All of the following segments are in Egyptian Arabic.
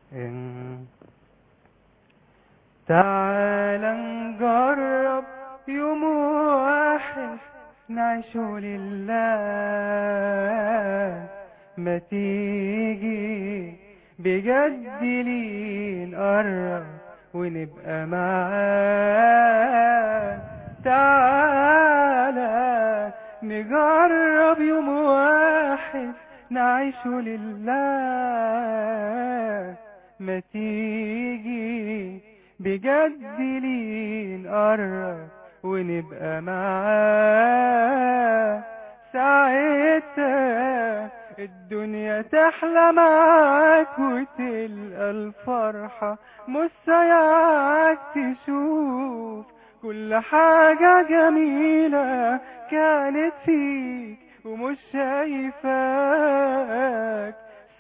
إن تعال نجرب يوم واحد نعيش لله ما تيجي بجد لي نقرب ونبقى معاه تعالى نجرب يوم واحد نعيش لله ما تيجي بجد لي نقرب ونبقى معاه ساعتها الدنيا تحلى معاك وتلقى الفرحة مساياك تشوف كل حاجة جميلة كانت فيك ومش شايفاك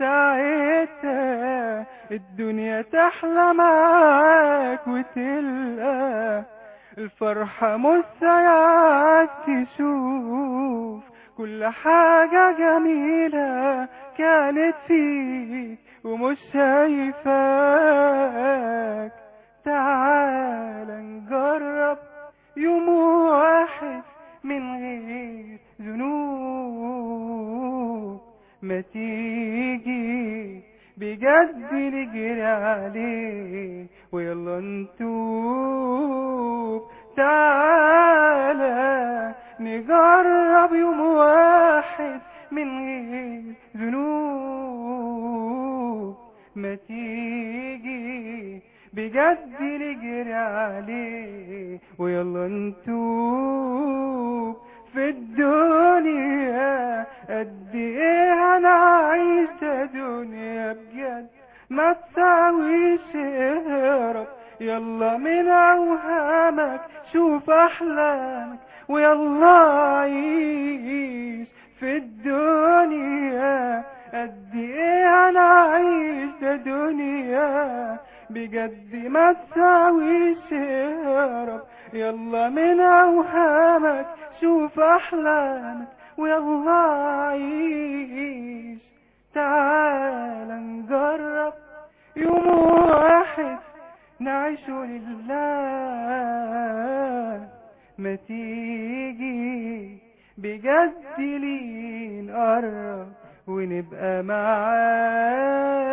ساعتها الدنيا تحلى معاك وتلقى الفرحة مساياك تشوف كل حاجة جميلة كانت فيك ومش شايفاك تعال نجرب يوم واحد من غير ذنوب ما تيجي بجد نجري عليه ويلا نتوب تعالى نجرب يوم واحد من غير ذنوب ما تيجي بجد نجري عليه ويلا نتوب في الدنيا قد ايه انا عايش دنيا بجد ما تساويش اهرب يلا من اوهامك شوف احلامك ويلا عيش في الدنيا قد ايه انا عايش ده دنيا بجد ما تساويش اهرب يلا من اوهامك شوف احلامك ويلا عيش تعال نجرب يوم واحد نعيش لله ما تيجي بجد لي نقرب ونبقى معاه